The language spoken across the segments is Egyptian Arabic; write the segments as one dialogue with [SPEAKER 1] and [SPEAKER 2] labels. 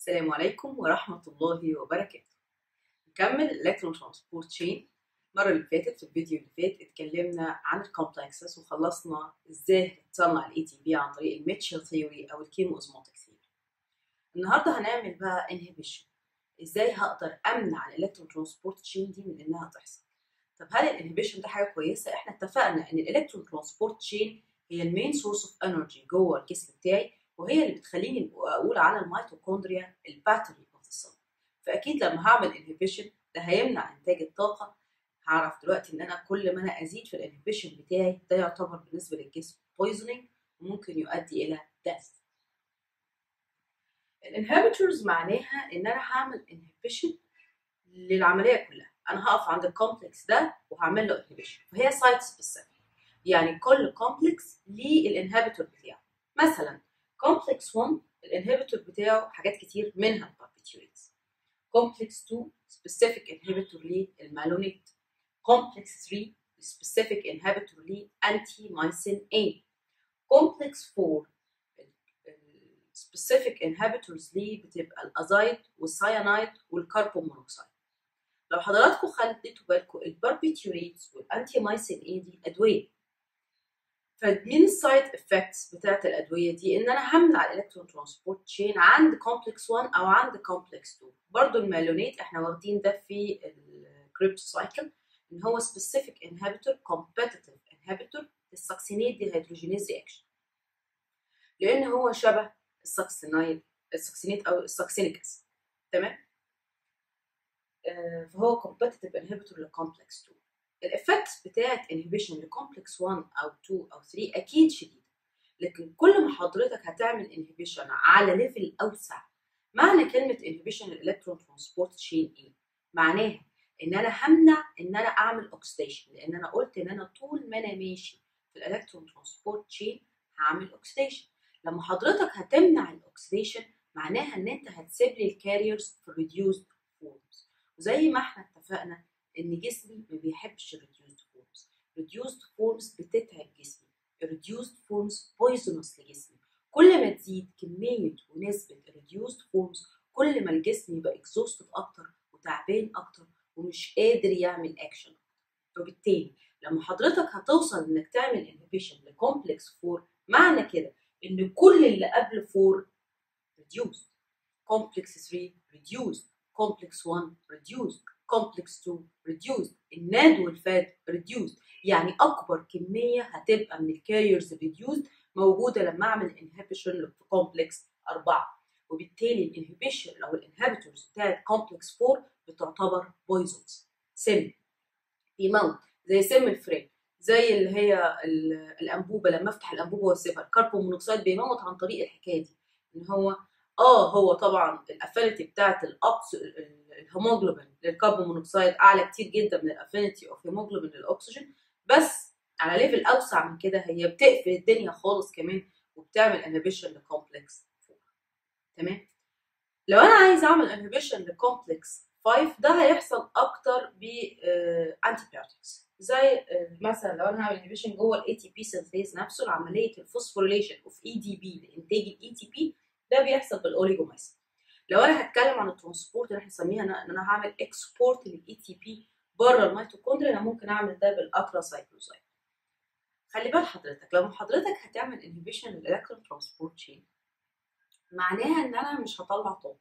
[SPEAKER 1] السلام عليكم ورحمة الله وبركاته نكمل الالكترون ترانسبورت تشين المرة اللي فاتت في الفيديو اللي فات اتكلمنا عن الكومبلكسز وخلصنا ازاي تصنع الاي تي بي عن طريق الميتشل ثيوري او الكيمو اوزموتيك ثيوري النهارده هنعمل بقى انهبيشن ازاي هقدر امنع الالكترون ترانسبورت تشين دي من انها تحصل طب هل الانهبيشن ده حاجه كويسه احنا اتفقنا ان الالكترون ترانسبورت تشين هي المين سورس اوف انرجي جوه الجسم بتاعي وهي اللي بتخليني اقول على الميتوكوندريا الباتري اوف ذا فاكيد لما هعمل انهبيشن ده هيمنع انتاج الطاقه هعرف دلوقتي ان انا كل ما انا ازيد في الانهبيشن بتاعي ده يعتبر بالنسبه للجسم بويزنينج وممكن يؤدي الى ديث الانهبيتورز معناها ان انا هعمل انهبيشن للعمليه كلها انا هقف عند الكومبلكس ده وهعمل له انهبيشن فهي سايت سبيسيفيك يعني كل كومبلكس ليه الانهبيتور بتاعه مثلا كومبلكس 1 الانهبيتور بتاعه حاجات كتير منها الباربيتوريتس كومبلكس 2 سبيسيفيك انهبيتور ليه المالونيت كومبلكس 3 سبيسيفيك انهبيتور ليه انتي مايسين A كومبلكس 4 سبيسيفيك انهبيتورز ليه بتبقى الازايد والسايانايد والكربون مونوكسيد لو حضراتكم خدتوا بالكم الباربيتوريتس والانتي مايسين A دي ادويه فمن السايد افكتس بتاعت الادويه دي ان انا همنع الالكترون ترانسبورت تشين عند كومبلكس 1 او عند كومبلكس 2 برضو المالونيت احنا واخدين ده في الكريبت سايكل ان هو سبيسيفيك انهبيتور كومبيتيتيف انهبيتور للساكسينيت دي هيدروجينيز رياكشن لان هو شبه الساكسينايد الساكسينيت او الساكسينيك اسيد تمام آه فهو كومبيتيتيف انهبيتور لكومبلكس 2 الافكتس بتاعت انهبيشن لكومبلكس 1 او 2 او 3 اكيد شديده لكن كل ما حضرتك هتعمل انهبيشن على ليفل اوسع معنى كلمه انهبيشن الالكترون ترانسبورت تشين ايه معناها ان انا همنع ان انا اعمل اوكسيديشن لان انا قلت ان انا طول ما انا ماشي في الالكترون ترانسبورت تشين هعمل اوكسيديشن لما حضرتك هتمنع الاوكسيديشن معناها ان انت هتسيب لي الكاريرز في ريديوسد فورمز وزي ما احنا اتفقنا ان جسمي ما بيحبش الريديوسد فورمز ريديوسد فورمز بتتعب جسمي الريديوسد فورمز بويزونس لجسمي كل ما تزيد كميه ونسبه الريديوسد فورمز كل ما الجسم يبقى اكزوستد اكتر وتعبان اكتر ومش قادر يعمل اكشن وبالتالي لما حضرتك هتوصل انك تعمل انهبيشن لكومبلكس 4 معنى كده ان كل اللي قبل 4 ريديوسد كومبلكس 3 ريديوسد كومبلكس 1 ريديوسد كومبلكس 2 reduced الناد والفات reduced يعني اكبر كميه هتبقى من الكاريرز reduced موجوده لما اعمل انهبيشن لكومبلكس 4 وبالتالي الانهبيشن او الانهبيتورز بتاعت كومبلكس 4 بتعتبر بويزونز سم بيموت زي سم الفريم زي اللي هي الانبوبه لما افتح الانبوبه واسيبها الكربون مونوكسيد بيموت عن طريق الحكايه دي ان هو اه هو طبعا الافينيتي بتاعت الاكس الهيموجلوبين للكربون مونوكسيد اعلى كتير جدا من الافينيتي اوف هيموجلوبين للاكسجين بس على ليفل اوسع من كده هي بتقفل الدنيا خالص كمان وبتعمل انهبيشن لكومبلكس 4 تمام لو انا عايز اعمل انهبيشن لكومبلكس 5 ده هيحصل اكتر ب انتيبيوتكس زي مثلا لو انا هعمل انهبيشن جوه الاي تي بي سينثيز نفسه عمليه الفوسفوريليشن اوف اي دي بي لانتاج الاي تي بي ده بيحصل بالاوليجومايسين لو انا هتكلم عن الترانسبورت اللي احنا بنسميها ان انا هعمل اكسبورت للاي تي بي بره الميتوكوندريا انا ممكن اعمل ده بالاتراسايكلوزايد خلي بال حضرتك لو حضرتك هتعمل انهبيشن للالكترون ترانسبورت تشين معناها ان انا مش هطلع طاقه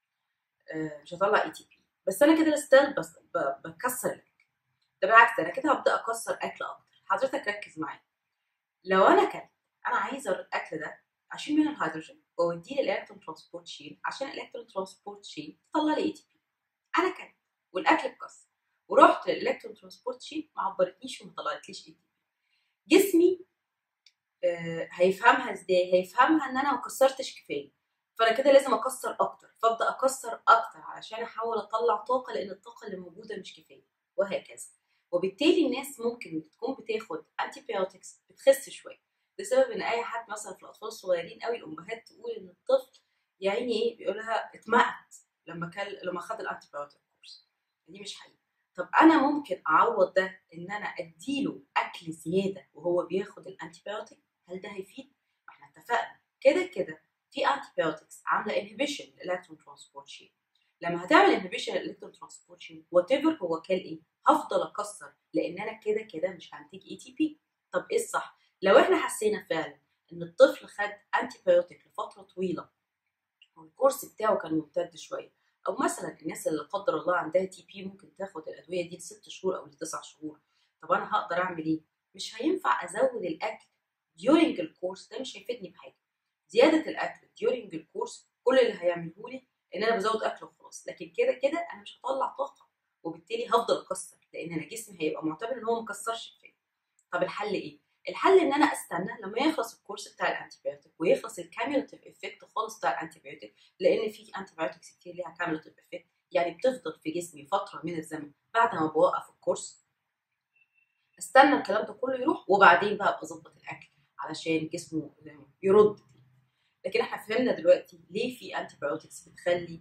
[SPEAKER 1] مش هطلع اي تي بي بس انا كده ستيل بس بكسر الاكل ده بالعكس انا كده هبدا اكسر اكل اكتر حضرتك ركز معايا لو انا كلت انا عايزه الاكل ده اشيل منه الهيدروجين واوديه للالكترون ترانسبورت شين عشان الالكترون ترانسبورت شين تطلع لي اي تي بي انا كلت والاكل اتكسر ورحت للالكترون ترانسبورت شين ما عبرتنيش وما طلعتليش اي تي بي جسمي آه هيفهمها ازاي هيفهمها ان انا ما كسرتش كفايه فانا كده لازم اكسر اكتر فابدا اكسر اكتر علشان احاول اطلع طاقه لان الطاقه اللي موجوده مش كفايه وهكذا وبالتالي الناس ممكن تكون بتاخد انتي بايوتكس بتخس شويه بسبب ان اي حد مثلا في الاطفال الصغيرين قوي الامهات تقول ان الطفل يا عيني ايه بيقول لها اتمقت لما كان لما خد الانتي بايوتيك كورس دي مش حقيقه طب انا ممكن اعوض ده ان انا اديله اكل زياده وهو بياخد الانتي بايوتيك هل ده هيفيد؟ ما احنا اتفقنا كده كده في انتي بايوتكس عامله انهبيشن للالكترون ترانسبورت شين لما هتعمل انهبيشن للالكترون ترانسبورت شين وات ايفر هو كان ايه هفضل اكسر لان انا كده كده مش هنتج اي تي بي طب ايه الصح لو احنا حسينا فعلا ان الطفل خد انتي بايوتيك لفتره طويله والكورس بتاعه كان ممتد شويه او مثلا الناس اللي لا قدر الله عندها تي بي ممكن تاخد الادويه دي لست شهور او لتسع شهور طب انا هقدر اعمل ايه مش هينفع ازود الاكل during الكورس ده مش هيفيدني بحاجه زياده الاكل during الكورس كل اللي هيعمله لي ان انا بزود اكل وخلاص لكن كده كده انا مش هطلع طاقه وبالتالي هفضل اكسر لان انا جسمي هيبقى معتبر ان هو مكسرش كفايه طب الحل ايه الحل ان انا استنى لما يخلص الكورس بتاع الانتيبيوتيك ويخلص الكاميولاتيف افكت خالص بتاع الانتيبيوتيك لان في انتيبيوتكس كتير ليها كاميولاتيف افكت يعني بتفضل في جسمي فتره من الزمن بعد ما بوقف الكورس استنى الكلام ده كله يروح وبعدين بقى ابقى اظبط الاكل علشان جسمه يرد لكن احنا فهمنا دلوقتي ليه في انتيبيوتكس بتخلي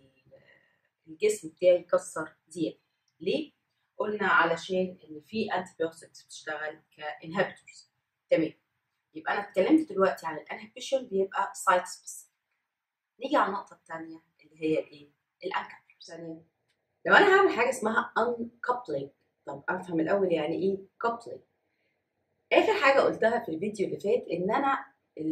[SPEAKER 1] الجسم بتاعي يكسر زياده ليه قلنا علشان ان في انتيبيوتكس بتشتغل كانهبيتورز تمام يبقى انا اتكلمت دلوقتي عن الانهبيشن بيبقى سايت سبيسيفيك نيجي على النقطه الثانيه اللي هي الايه الانكابلرز ثانيه لو انا هعمل حاجه اسمها uncoupling طب افهم الاول يعني ايه coupling اخر حاجه قلتها في الفيديو اللي فات ان انا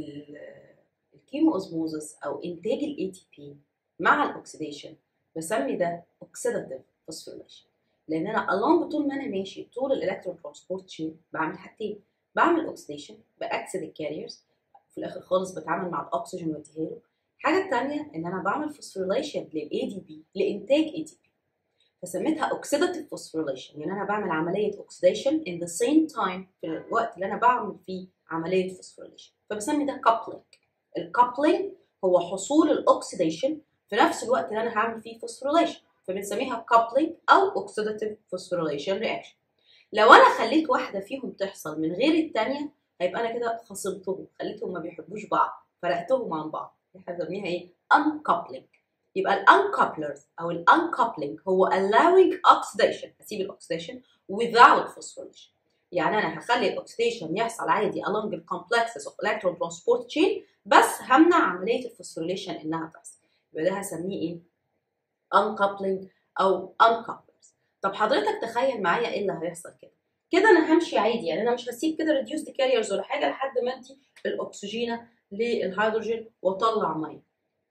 [SPEAKER 1] الكيمو اوزموزس او انتاج الاي تي بي مع الاكسيديشن بسمي ده اوكسيداتيف فوسفوريليشن لان انا along طول ما انا ماشي طول الالكترون ترانسبورت تشين بعمل حاجتين بعمل اوكسيديشن باكسد الكاريرز في الاخر خالص بتعامل مع الاكسجين واديها له الحاجه الثانيه ان انا بعمل فوسفوريليشن للاي دي بي لانتاج اي تي بي فسميتها اوكسيداتيف فوسفوريليشن يعني انا بعمل عمليه اوكسيديشن in the same time في الوقت اللي انا بعمل فيه عمليه فوسفوريليشن فبسمي ده كابلينج الكابلينج هو حصول الاكسيديشن في نفس الوقت اللي انا هعمل فيه فوسفوريليشن فبنسميها coupling او oxidative phosphorylation reaction لو انا خليت واحده فيهم تحصل من غير الثانيه هيبقى انا كده خصمتهم خليتهم ما بيحبوش بعض فرقتهم عن بعض احنا بنسميها ايه uncoupling يبقى ال uncouplers او ال uncoupling هو allowing oxidation اسيب الاكسديشن without phosphorylation يعني انا هخلي الاكسديشن يحصل عادي along the complexes of electron transport chain بس همنع عمليه الفوسفوريليشن انها تحصل يبقى ده هسميه ايه uncoupling او uncouplers طب حضرتك تخيل معايا ايه اللي هيحصل كده كده انا همشي عادي يعني انا مش هسيب كده reduced carriers ولا حاجه لحد ما ادي الاكسجين للهيدروجين واطلع ميه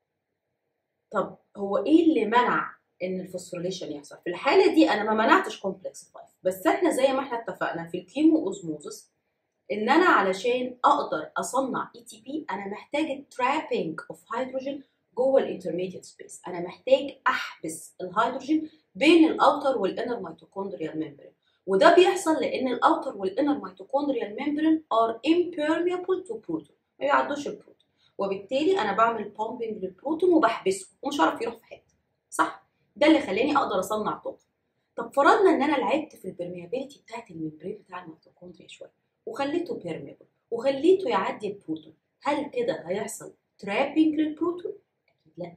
[SPEAKER 1] طب هو ايه اللي منع ان الفوسفوريليشن يحصل في الحاله دي انا ما منعتش كومبلكس 5 بس احنا زي ما احنا اتفقنا في الكيمو اوزموزس ان انا علشان اقدر اصنع اي تي بي انا محتاج ترابينج اوف هيدروجين جوه الانترميديت سبيس انا محتاج احبس الهيدروجين بين الاوتر والانر ميتوكوندريال ميمبرين وده بيحصل لان الاوتر والانر ميتوكوندريال ميمبرين ار impermeable to proton ما بيعدوش البروتون وبالتالي انا بعمل بومبنج للبروتون وبحبسه ومش عارف يروح في حته صح ده اللي خلاني اقدر اصنع طاقه طب فرضنا ان انا لعبت في البرميابيلتي بتاعت الممبرين بتاع الميتوكوندريا شويه وخليته بيرميبل وخليته يعدي البروتون هل كده هيحصل ترابينج للبروتون اكيد لا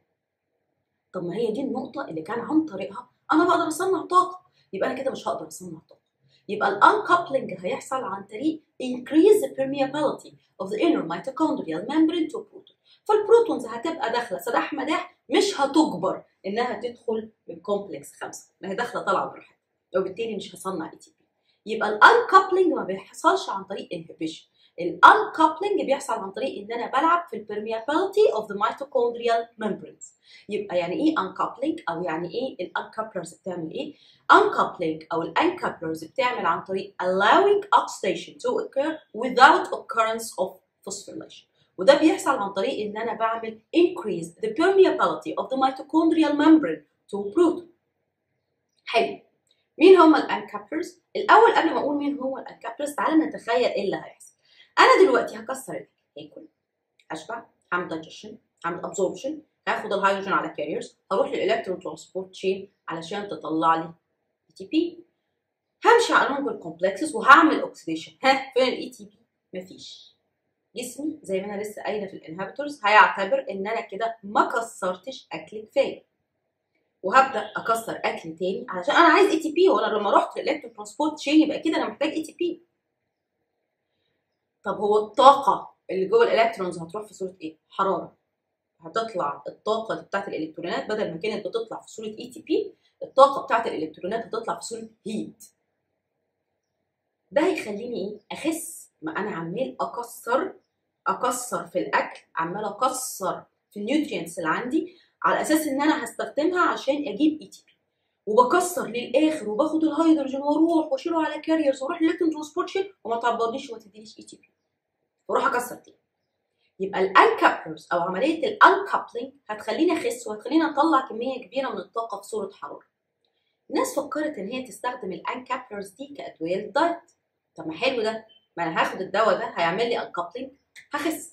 [SPEAKER 1] طب ما هي دي النقطه اللي كان عن طريقها انا بقدر اصنع طاقه يبقى انا كده مش هقدر اصنع طاقه يبقى الانكابلنج هيحصل عن طريق increase the permeability of the inner mitochondrial membrane to proton فالبروتونز هتبقى داخله سداح مداح مش هتجبر انها تدخل من كومبلكس خمسه ما هي داخله طالعه براحتها وبالتالي مش هصنع اي تي بي يبقى الانكابلنج ما بيحصلش عن طريق انهبيشن الانكابلنج بيحصل عن طريق ان انا بلعب في البرميابيلتي اوف ذا ميتوكوندريال ممبرينز يبقى يعني ايه انكابلنج او يعني ايه الانكابلرز بتعمل ايه uncoupling او الانكابلرز بتعمل عن طريق allowing oxidation to occur without occurrence of phosphorylation وده بيحصل عن طريق ان انا بعمل increase the permeability of the mitochondrial membrane to proton حلو مين هم الانكابلرز الاول قبل ما اقول مين هو الانكابلرز تعالى نتخيل ايه اللي هيحصل انا دلوقتي هكسر الاكل هاكل اشبع هعمل دايجيشن هعمل ابزوربشن هاخد الهيدروجين على كاريرز هروح للالكترون ترانسبورت تشين علشان تطلع لي اي تي بي همشي على لونج الكومبلكسز وهعمل اوكسيديشن ها فين الاي تي بي مفيش جسمي زي ما انا لسه قايله في الانهبيتورز هيعتبر ان انا كده ما كسرتش اكل كفايه وهبدا اكسر اكل تاني علشان انا عايز اي تي بي وانا لما رحت للالكترون ترانسبورت تشين يبقى كده انا محتاج اي تي بي طب هو الطاقه اللي جوه الالكترونز هتروح في صوره ايه حراره هتطلع الطاقه بتاعت الالكترونات بدل ما كانت بتطلع في صوره اي تي بي الطاقه بتاعت الالكترونات هتطلع في صوره هيت ده هيخليني ايه اخس ما انا عمال اكسر اكسر في الاكل عمال اكسر في النيوترينتس اللي عندي على اساس ان انا هستخدمها عشان اجيب اي تي بي وبكسر للاخر وباخد الهيدروجين واروح واشيله على كاريرز واروح للكترون ترانسبورت شيل وما تعبرنيش وما تدينيش اي تي بي واروح اكسر تاني يبقى الانكابلرز او عمليه الانكابلينج هتخليني اخس وهتخليني اطلع كميه كبيره من الطاقه في صوره حراره الناس فكرت ان هي تستخدم الانكابلرز دي كادويه للدايت طب ما حلو ده ما انا هاخد الدواء ده هيعمل لي انكابلينج هخس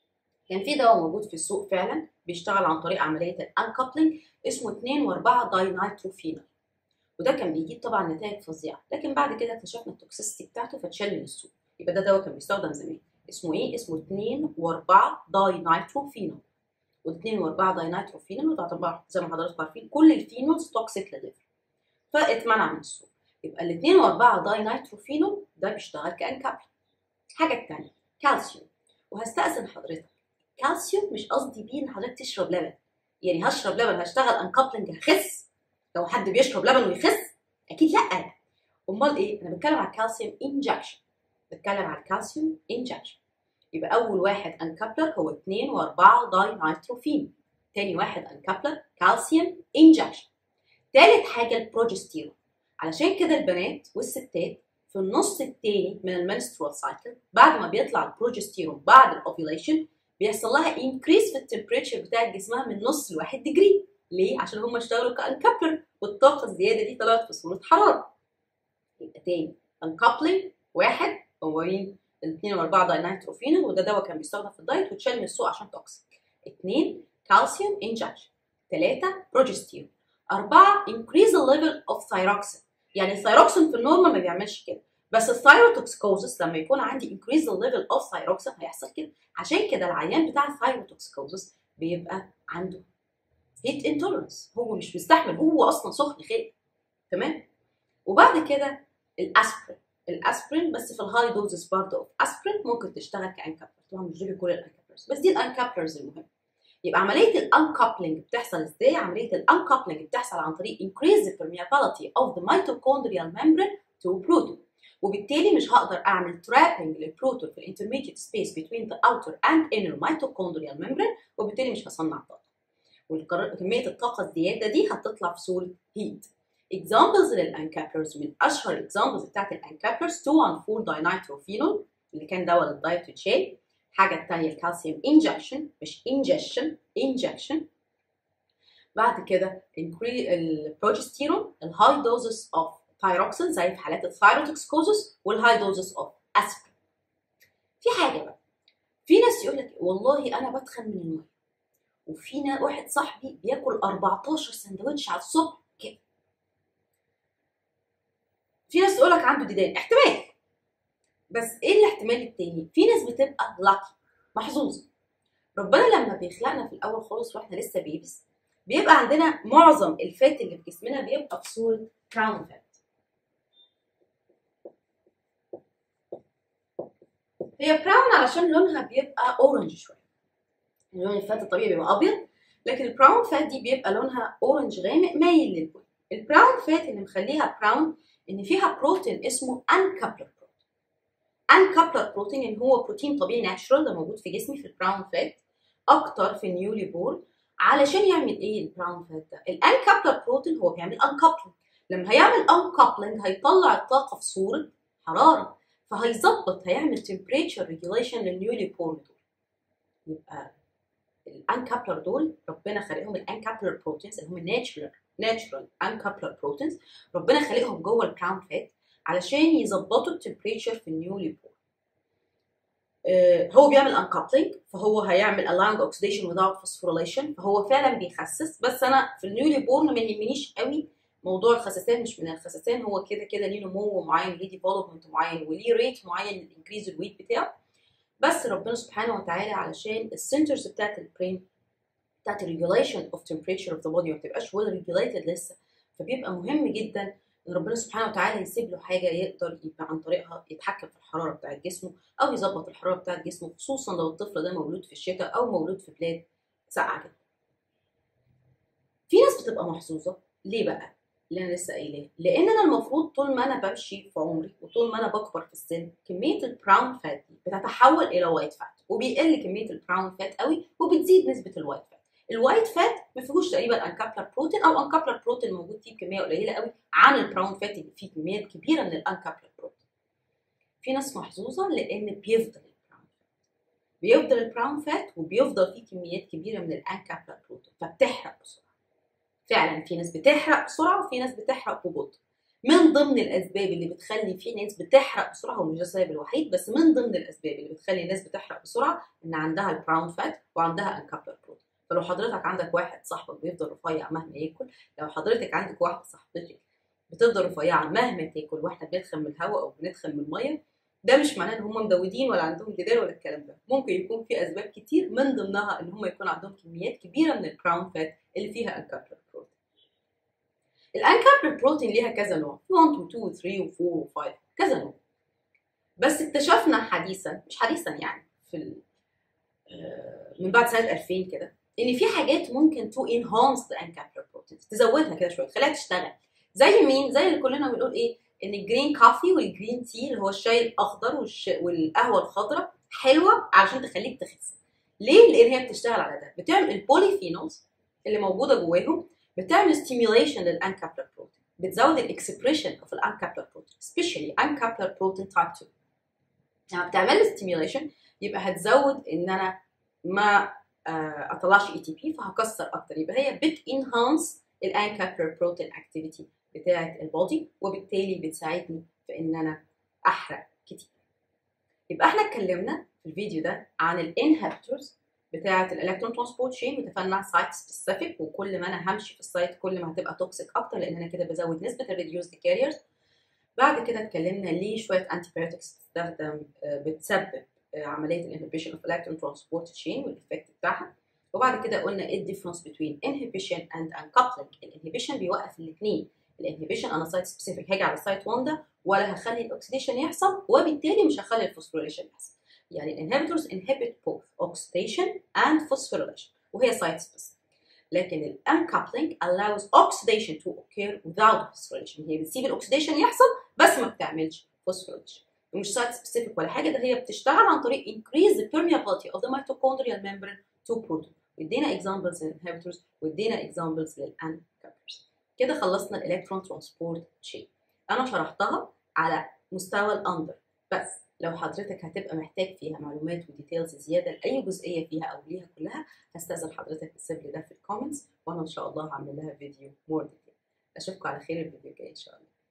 [SPEAKER 1] كان في دواء موجود في السوق فعلا بيشتغل عن طريق عمليه الانكابلينج اسمه 2 و4 داينايتروفينول وده كان بيجيب طبعا نتائج فظيعه لكن بعد كده اكتشفنا التوكسيستي بتاعته فاتشال من السوق يبقى ده دواء كان بيستخدم زمان اسمه ايه اسمه 2 و4 داينايتروفينول وال2 و4 داينايتروفينول وتعتبر زي ما حضراتكم عارفين كل الفينولز توكسيك للليفر فاتمنع من السوق يبقى ال2 و4 داينايتروفينول ده بيشتغل كانكابل الحاجه الثانيه كالسيوم وهستأذن حضرتك كالسيوم مش قصدي بيه ان حضرتك تشرب لبن يعني هشرب لبن هشتغل انكابلنج هخس لو حد بيشرب لبن ويخس اكيد لا امال ايه انا بتكلم على الكالسيوم انجكشن بتكلم على الكالسيوم انجكشن يبقى اول واحد انكابلر هو 2 و4 داي نيتروفين تاني واحد انكابلر كالسيوم انجكشن تالت حاجه البروجستيرون علشان كده البنات والستات في النص التاني من المنسترول سايكل بعد ما بيطلع البروجستيرون بعد الاوفيليشن بيحصل لها انكريس في التمبريتشر بتاع جسمها من نص لواحد ديجري ليه؟ عشان هم اشتغلوا كانكابلر والطاقه الزياده دي طلعت في صوره حراره يبقى تاني انكابلينج واحد هو مين؟ الاثنين واربعه داينايتروفينول وده دواء كان بيستخدم في الدايت واتشال من السوق عشان توكسيك اثنين كالسيوم انجكشن ثلاثه بروجستيرون أربعة increase the level of thyroxine يعني الثيروكسين في النورمال ما بيعملش كده بس الثايروتوكسيكوزس لما يكون عندي increase the level of thyroxine هيحصل كده عشان كده العيان بتاع الثايروتوكسيكوزس بيبقى عنده هيت انتولرنس هو مش مستحمل هو اصلا سخن خير تمام وبعد كده الاسبرين الاسبرين بس في الهاي دوزز برضه اوف اسبرين ممكن تشتغل كانكابلر طبعا مش دول كل الانكابلرز بس دي الانكابلرز المهم يبقى عمليه الانكابلنج بتحصل ازاي عمليه الانكابلنج بتحصل عن طريق increase the permeability of the mitochondrial membrane to protein وبالتالي مش هقدر اعمل trapping للبروتون في الانترميديت سبيس between the outer and inner mitochondrial membrane وبالتالي مش هصنع طاقه وكميه الطاقه الزياده دي هتطلع في صوره heat examples للانكابلرز من اشهر examples بتاعت الانكابلرز 2 and 4 داينايتروفينول اللي كان دواء للدايت وتشيل الحاجه الثانيه الكالسيوم انجكشن مش انجكشن انجكشن بعد كده البروجستيرون الهاي دوزز اوف ثايروكسين زي في حالات الثايروتوكسكوزس والهاي دوزز اوف اسبرين في حاجه بقى في ناس يقول لك والله انا بتخن من الميه وفي واحد صاحبي بياكل 14 سندوتش على الصبح كده في ناس تقول لك عنده ديدان احتمال بس ايه الاحتمال التاني في ناس بتبقى لاكي محظوظه ربنا لما بيخلقنا في الاول خالص واحنا لسه بيبس بيبقى عندنا معظم الفات اللي في جسمنا بيبقى في صوره كراون فات هي براون علشان لونها بيبقى اورنج شويه لون الفات الطبيعي بيبقى ابيض لكن البراون فات دي بيبقى لونها اورنج غامق مايل للبني البراون فات اللي مخليها براون ان فيها بروتين اسمه انكابلر بروتين انكابلر بروتين اللي هو بروتين طبيعي ناتشرال ده موجود في جسمي في البراون فات اكتر في النيولي بورن علشان يعمل ايه البراون فات ده الانكابلر بروتين هو بيعمل انكابلنج لما هيعمل انكابلنج هيطلع الطاقه في صوره حراره فهيظبط هيعمل temperature regulation للنيولي بورن دول يبقى الانكابلر دول ربنا خلقهم الانكابلر بروتينز اللي هم الناتشرال ناتشرال انكابلر بروتينز ربنا خلقهم جوه البراون فات علشان يظبطوا التمبريتشر في النيولي بورن آه هو بيعمل انكابلينج فهو هيعمل allowing oxidation without phosphorylation فهو فعلا بيخسس بس انا في النيولي بورن ما يهمنيش قوي موضوع الخسسان مش من الخسسان هو كده كده ليه نمو معين ليه ديفلوبمنت معين وليه ريت معين للانكريز الويت بتاعه بس ربنا سبحانه وتعالى علشان السنترز بتاعت البرين بتاعت الريجوليشن اوف تمبريتشر اوف ذا بودي ما بتبقاش ويل ريجوليتد لسه فبيبقى مهم جدا ان ربنا سبحانه وتعالى يسيب له حاجه يقدر يبقى عن طريقها يتحكم في الحراره بتاعت جسمه او يظبط الحراره بتاعت جسمه خصوصا لو الطفل ده مولود في الشتاء او مولود في بلاد ساقعه كده في ناس بتبقى محظوظه ليه بقى اللي انا لسه قايلاه لان انا المفروض طول ما انا بمشي في عمري وطول ما انا بكبر في السن كميه البراون فات دي بتتحول الى وايت فات وبيقل كميه البراون فات قوي وبتزيد نسبه الوايت فات الوايت فات ما فيهوش تقريبا انكابلر بروتين او انكابلر بروتين موجود فيه بكميه قليله قوي عن البراون فات اللي فيه كميات كبيره من الانكابلر بروتين في ناس محظوظه لان بيفضل البراون فات بيفضل البراون فات وبيفضل فيه كميات كبيره من الانكابلر بروتين فبتحرق بسرعه فعلا في ناس بتحرق بسرعه وفي ناس بتحرق ببطء من ضمن الاسباب اللي بتخلي في ناس بتحرق بسرعه ومش ده السبب الوحيد بس من ضمن الاسباب اللي بتخلي الناس بتحرق بسرعه ان عندها البراون فات وعندها انكابلر بروتين فلو حضرتك عندك واحد صاحبك بيفضل رفيع مهما ياكل لو حضرتك عندك واحده صاحبتك بتفضل رفيعه مهما تاكل واحنا بندخن من الهواء او بندخن من الميه ده مش معناه ان هم مدودين ولا عندهم جدار ولا الكلام ده ممكن يكون في اسباب كتير من ضمنها ان هم يكون عندهم كميات كبيره من البراون فات اللي فيها انكابلر بروتين الانكابلر بروتين ليها كذا نوع في 1 و 2 و 3 و 4 و 5 كذا نوع بس اكتشفنا حديثا مش حديثا يعني في ال... من بعد سنه 2000 كده ان في حاجات ممكن تو انهانس ذا انكابلر بروتين تزودها كده شويه تخليها تشتغل زي مين زي اللي كلنا بنقول ايه ان الجرين كافي والجرين تي اللي هو الشاي الاخضر والش... والقهوه الخضراء حلوه علشان تخليك تخس ليه لان هي بتشتغل على ده بتعمل البوليفينولز اللي موجوده جواهم بتعمل ستيميوليشن للانكابلر بروتين بتزود الاكسبريشن اوف الانكابلر بروتين سبيشالي انكابلر بروتين تايب 2 يعني بتعمل ستيميوليشن يبقى هتزود ان انا ما اطلعش اي تي بي فهكسر اكتر يبقى هي بت انهانس الانكابلر بروتين اكتيفيتي بتاعه البودي وبالتالي بتساعدني في ان انا احرق كتير يبقى احنا اتكلمنا في الفيديو ده عن الانهبيتورز بتاعه الالكترون ترانسبورت شين واتفقنا سايت سبيسيفيك وكل ما انا همشي في السايت كل ما هتبقى توكسيك اكتر لان انا كده بزود نسبه الريديوسد كاريرز بعد كده اتكلمنا ليه شويه انتي بايوتكس بتستخدم بتسبب عمليه الانهبيشن اوف الكترون ترانسبورت تشين والايفكت بتاعها وبعد كده قلنا ايه الديفرنس بين انهبيشن اند انكابلنج الانهبيشن بيوقف الاثنين الانهبيشن انا سايت سبيسيفيك هاجي على سايت 1 ده ولا هخلي الاكسيديشن يحصل وبالتالي مش هخلي الفوسفوريليشن يحصل يعني الانهبيتورز inhibit both oxidation and phosphorylation وهي سايت سبيسيفيك لكن الانكابلنج allows oxidation to occur without phosphorylation هي بتسيب الاكسيديشن يحصل بس ما بتعملش phosphorylation ومش سايت سبيسيفيك ولا حاجه ده هي بتشتغل عن طريق increase the permeability of the mitochondrial membrane to protein وادينا examples للانهبيتورز وادينا examples للانكابلرز كده خلصنا الالكترون ترانسبورت تشين انا شرحتها على مستوى الاندر بس لو حضرتك هتبقى محتاج فيها معلومات وديتيلز زياده لاي جزئيه فيها او ليها كلها هستاذن حضرتك تسيب لي ده في الكومنتس وانا ان شاء الله هعمل لها فيديو مور ديتيل اشوفكم على خير الفيديو الجاي ان شاء الله